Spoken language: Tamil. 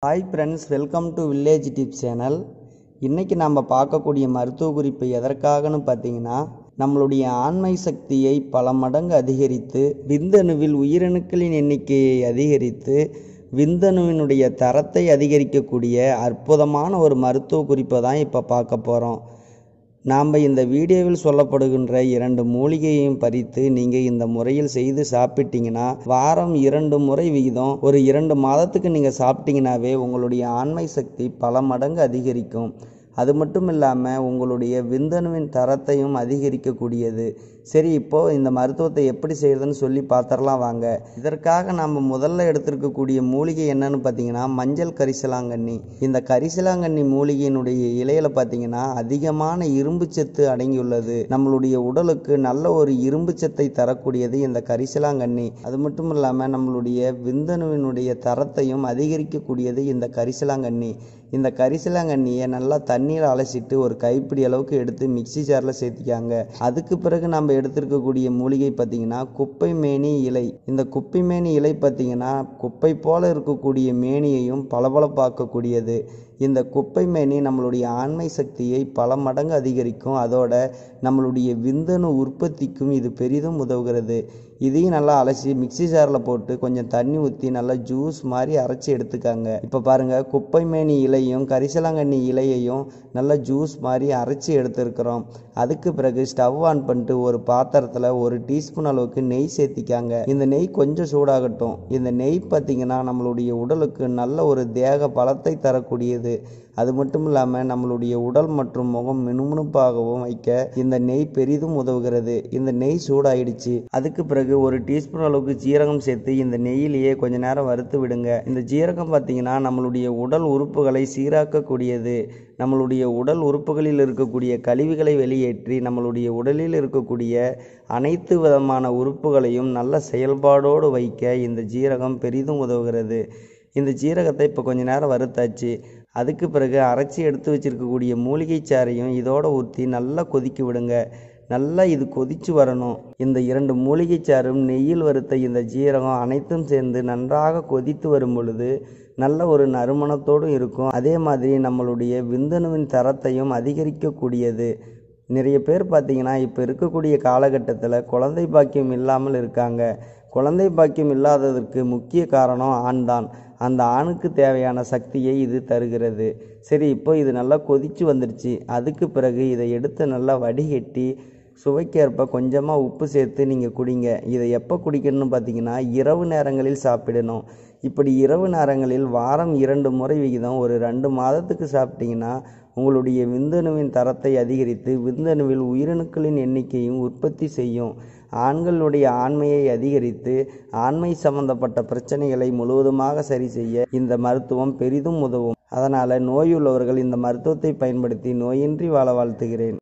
hi friends welcome to village tips channel இன்றைக்கி நாம் பார்க்கக்கூடிய மருத்துவ குறிப்பு எதற்காகன்னு பார்த்தீங்கன்னா நம்மளுடைய ஆண்மை சக்தியை பல மடங்கு அதிகரித்து விந்தணுவில் உயிரணுக்களின் எண்ணிக்கையை அதிகரித்து விந்தணுவினுடைய தரத்தை அதிகரிக்கக்கூடிய அற்புதமான ஒரு மருத்துவ குறிப்பை தான் இப்போ பார்க்க போகிறோம் நாம் இந்த வீடியோவில் சொல்லப்படுகின்ற இரண்டு மூலிகையையும் பறித்து நீங்கள் இந்த முறையில் செய்து சாப்பிட்டீங்கன்னா வாரம் இரண்டு முறை விகிதம் ஒரு இரண்டு மாதத்துக்கு நீங்கள் சாப்பிட்டீங்கன்னாவே உங்களுடைய ஆண்மை சக்தி பல மடங்கு அதிகரிக்கும் அது மட்டும் இல்லாமல் உங்களுடைய விந்தணுவின் தரத்தையும் அதிகரிக்கக்கூடியது சரி இப்போது இந்த மருத்துவத்தை எப்படி செய்கிறதுன்னு சொல்லி பார்த்துடலாம் வாங்க இதற்காக நாம் முதல்ல எடுத்திருக்கக்கூடிய மூலிகை என்னன்னு பார்த்தீங்கன்னா மஞ்சள் கரிசலாங்கண்ணி இந்த கரிசலாங்கண்ணி மூலிகையினுடைய இலையில பார்த்தீங்கன்னா அதிகமான இரும்பு சத்து அடங்கியுள்ளது நம்மளுடைய உடலுக்கு நல்ல ஒரு இரும்பு சத்தை தரக்கூடியது இந்த கரிசலாங்கண்ணி அது மட்டும் இல்லாமல் நம்மளுடைய விந்தணுவினுடைய தரத்தையும் அதிகரிக்கக்கூடியது இந்த கரிசலாங்கண்ணி இந்த கரிசலாங்கண்ணியை நல்லா தண்ணீர் அலசிட்டு ஒரு கைப்பிடி அளவுக்கு எடுத்து மிக்சி ஜாரில் சேர்த்திக்காங்க அதுக்கு பிறகு நம்ம எடுத்திருக்கக்கூடிய மூலிகை பார்த்தீங்கன்னா குப்பை மேனி இலை இந்த குப்பை மேனி இலை பார்த்தீங்கன்னா குப்பை போல இருக்கக்கூடிய மேனியையும் பளபளப்பாக்கக்கூடியது இந்த குப்பை மேனி நம்மளுடைய ஆண்மை சக்தியை பல மடங்கு அதிகரிக்கும் அதோட நம்மளுடைய விந்தணு உற்பத்திக்கும் இது பெரிதும் உதவுகிறது இதையும் நல்லா அலசி மிக்சி ஜாரில் போட்டு கொஞ்சம் தண்ணி ஊற்றி நல்லா ஜூஸ் மாதிரி அரைச்சி எடுத்துக்காங்க இப்போ பாருங்கள் குப்பை மேனி இலையும் கரிசலாங்கண்ணி இலையையும் நல்லா ஜூஸ் மாதிரி அரைச்சி எடுத்துருக்கிறோம் அதுக்கு பிறகு ஸ்டவ் ஆன் பண்ணிட்டு ஒரு பாத்திரத்தில் ஒரு டீஸ்பூன் அளவுக்கு நெய் சேர்த்திக்காங்க இந்த நெய் கொஞ்சம் சூடாகட்டும் இந்த நெய் பார்த்திங்கன்னா நம்மளுடைய உடலுக்கு நல்ல ஒரு தேக பலத்தை தரக்கூடியது அது மட்டும் இல்லாமல் நம்மளுடைய உடல் மற்றும் முகம் மினுமினுப்பாகவும் வைக்க இந்த நெய் பெரிதும் உதவுகிறது இந்த நெய் சூடாயிடுச்சு அதுக்கு பிறகு ஒரு டீஸ்பூன் அளவுக்கு ஜீரகம் சேர்த்து இந்த நெய்யிலேயே கொஞ்ச நேரம் வறுத்து விடுங்க இந்த ஜீரகம் பார்த்தீங்கன்னா நம்மளுடைய உடல் உறுப்புகளை சீராக்கக்கூடியது நம்மளுடைய உடல் உறுப்புகளில் இருக்கக்கூடிய கழிவுகளை வெளியேற்றி நம்மளுடைய உடலில் இருக்கக்கூடிய அனைத்து விதமான உறுப்புகளையும் நல்ல செயல்பாடோடு வைக்க இந்த ஜீரகம் பெரிதும் உதவுகிறது இந்த ஜீரகத்தை இப்போ கொஞ்ச நேரம் வறுத்தாச்சு அதுக்கு பிறகு அரைச்சி எடுத்து வச்சிருக்கக்கூடிய மூலிகை சாறையும் இதோட ஊற்றி நல்லா கொதிக்க விடுங்க நல்லா இது கொதிச்சு வரணும் இந்த இரண்டு மூலிகை சாறும் நெய்யில் வறுத்த இந்த ஜீரகம் அனைத்தும் சேர்ந்து நன்றாக கொதித்து வரும் பொழுது நல்ல ஒரு நறுமணத்தோடும் இருக்கும் அதே மாதிரி நம்மளுடைய விந்தணுவின் தரத்தையும் அதிகரிக்கக்கூடியது நிறைய பேர் பார்த்தீங்கன்னா இப்போ இருக்கக்கூடிய காலகட்டத்தில் குழந்தை பாக்கியம் இல்லாமல் இருக்காங்க குழந்தை பாக்கியம் இல்லாததற்கு முக்கிய காரணம் ஆண் தான் அந்த ஆணுக்கு தேவையான சக்தியை இது தருகிறது சரி இப்போ இது நல்லா கொதிச்சு வந்துடுச்சு அதுக்கு பிறகு இதை எடுத்து நல்லா வடிகட்டி சுவைக்கேற்ப கொஞ்சமாக உப்பு சேர்த்து நீங்கள் குடிங்க இதை எப்போ குடிக்கணும்னு பார்த்தீங்கன்னா இரவு நேரங்களில் சாப்பிடணும் இப்படி இரவு நேரங்களில் வாரம் இரண்டு முறை விகிதம் ஒரு ரெண்டு மாதத்துக்கு சாப்பிட்டீங்கன்னா உங்களுடைய விந்தணுவின் தரத்தை அதிகரித்து விந்தணுவில் உயிரணுக்களின் எண்ணிக்கையும் உற்பத்தி செய்யும் ஆண்களுடைய ஆண்மையை அதிகரித்து ஆண்மை சம்பந்தப்பட்ட பிரச்சனைகளை முழுவதுமாக சரி செய்ய இந்த மருத்துவம் பெரிதும் உதவும் அதனால் நோயுள்ளவர்கள் இந்த மருத்துவத்தை பயன்படுத்தி நோயின்றி வாழ வாழ்த்துகிறேன்